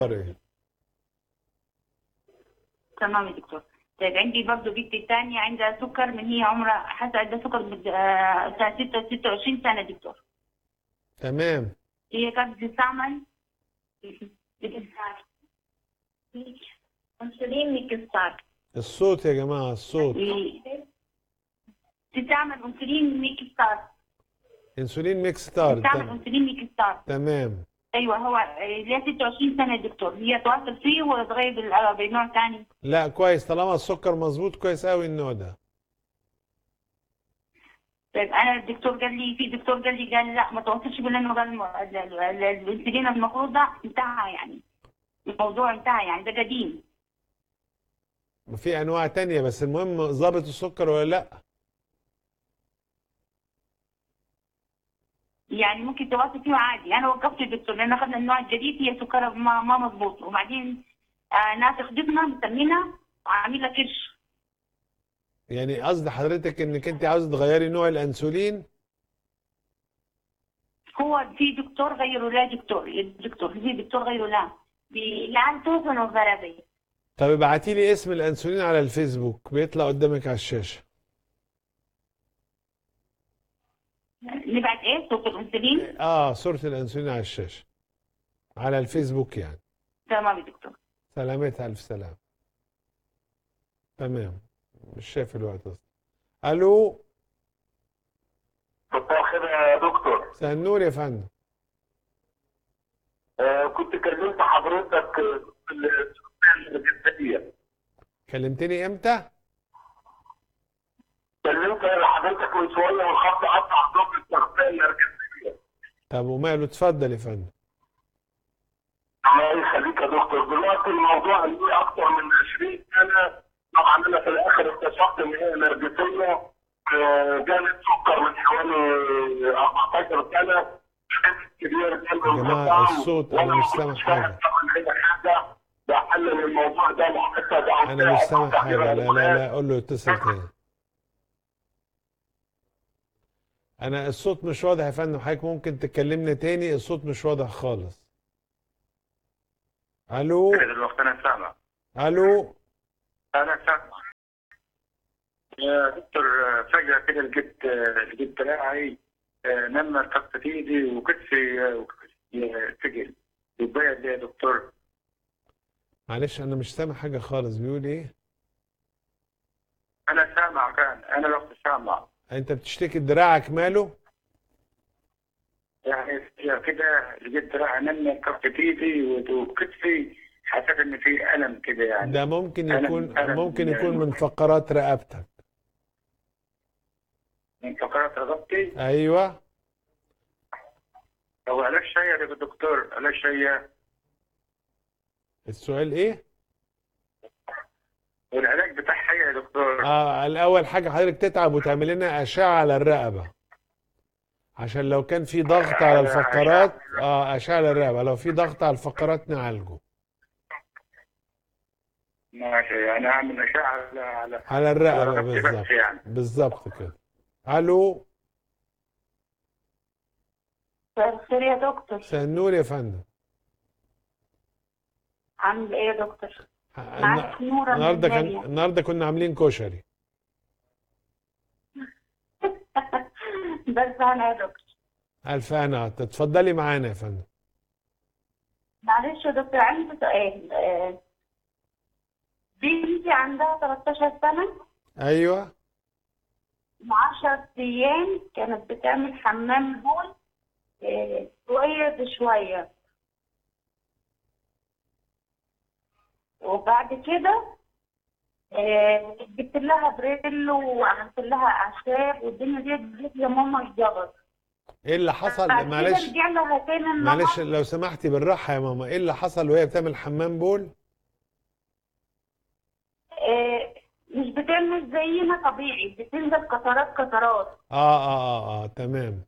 ايه تمام يا دكتور طيب عندي برضه بنتي الثانية عندها سكر من هي عمرها حتى عندها سكر من آه، سنة 26 سنة دكتور تمام هي كانت بتستعمل انسولين ميكستار الصوت يا جماعة الصوت بتستعمل انسولين ميكستار انسولين ميكس ستار بتستعمل تم- انسولين ميكستار تمام ايوه هو آه، ليها 26 سنة يا دكتور هي تواصل فيه ولا تغير بال- بنوع ثاني لا كويس طالما السكر مظبوط كويس قوي النوع ده طيب انا الدكتور قال لي في دكتور قال لي قال لا ما تواصلش بيه لانه قال الم- ال- ال- ال- الانسولين المفروض ده انتهى يعني الموضوع انتهى يعني ده قديم في انواع تانية بس المهم ظابط السكر ولا لا يعني ممكن تواصل فيه عادي انا وقفت الدكتور لان اخذنا النوع الجديد هي سكرها ما, ما مظبوط وبعدين آه ناس خدتنا مسمينها وعامله كرش يعني قصد حضرتك انك انت عاوزه تغيري نوع الانسولين هو في دكتور غيره لا دكتور الدكتور في دكتور غيره لا بيلعن توزن وغربي طب ابعتي لي اسم الانسولين على الفيسبوك بيطلع قدامك على الشاشة نبعت ايه صوت الانسولين اه صورة الانسولين على الشاشة على الفيسبوك يعني تمام يا دكتور سلامتها الف سلام تمام مش شايف الوقت اصلا الو صباح الخير يا دكتور مساء النور يا فندم آه كنت كلمت حضرتك في السؤال الجنسية كلمتني امتى كلمت حضرتك من شوية والخط قطع ضد التغذية النرجسية طب وماله اتفضل يا فندم الله يخليك يا دكتور دلوقتي الموضوع ليه أكتر من 20 سنة طبعا أنا في الآخر اكتشفت إن هي نرجسية آه، جالت سكر من حوالي 14 سنة شركة كبير جدا يا جماعة الصوت أنا مش سامع حاجة. حاجة بحلل الموضوع ده لحتى ده انا مش سامع حاجة لا لا لا قول له اتصل تاني انا الصوت مش واضح يا فندم حضرتك ممكن تكلمنا تاني الصوت مش واضح خالص الو دلوقتي أنا سامع الو انا سامع يا دكتور آه، فجأة كده لقيت آه، لقيت دراعي آه، نمر تحت ايدي وكتفي آه، وكتفي آه، ثقل يتبين ليه يا دكتور معلش انا مش سامع حاجة خالص بيقول ايه انا سامع كان انا رحت سامع انت بتشتكي دراعك ماله يعني فجأة كده لقيت دراعي نمر تحت ايدي وكتفي حسيت ان في الم كده يعني ده ممكن أنا- يكون أنا- ممكن يكون من فقرات رقبتك من فقرات رقبتي ايوه هو علاج شيء يا دكتور علاج شيء السؤال ايه والعلاج بتاعها يا دكتور اه الاول حاجه حضرتك تتعب وتعمل لنا اشعه على الرقبه عشان لو كان في ضغط على الفقرات اه اشعه على الرقبه لو في ضغط على الفقرات نعالجه ماشي يعني اعمل اشعه على على على الرقبه رقبتي بس بالظبط يعني بالظبط كده الو مساء الخير يا دكتور مساء النور يا فندم عامل ايه يا دكتور النا- معاك نورة من النهارده كان ليبيا. النهارده كنا عاملين كشري بس انا يا دكتور الف انا تتفضلي معانا يا فندم معلش يا دكتور عندي سؤال آه، بنتي عندها 13 سنة ايوه من 10 أيام كانت بتعمل حمام بول آه، شوية بشوية وبعد كده آه، جبت لها بريل وعملت لها أعشاب والدنيا دي جت يا ماما اتظبط ايه اللي حصل بعد كده معلش رجع لها تاني النمط. معلش لو سمحتي بالراحه يا ماما ايه اللي حصل وهي بتعمل حمام بول آه، مش بتعمل زينا طبيعي بتنزل قطرات قطرات اه اه اه اه تمام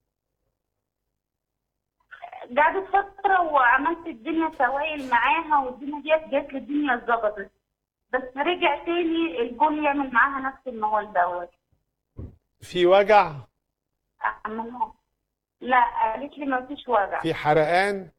قعدت فترة وعملت الدنيا سوائل معاها والدنيا ديت جات لي الدنيا اتظبطت بس رجع تاني البول يعمل معاها نفس الموال دوت في وجع أعملها لا قالت لي ما فيش وجع في حرقان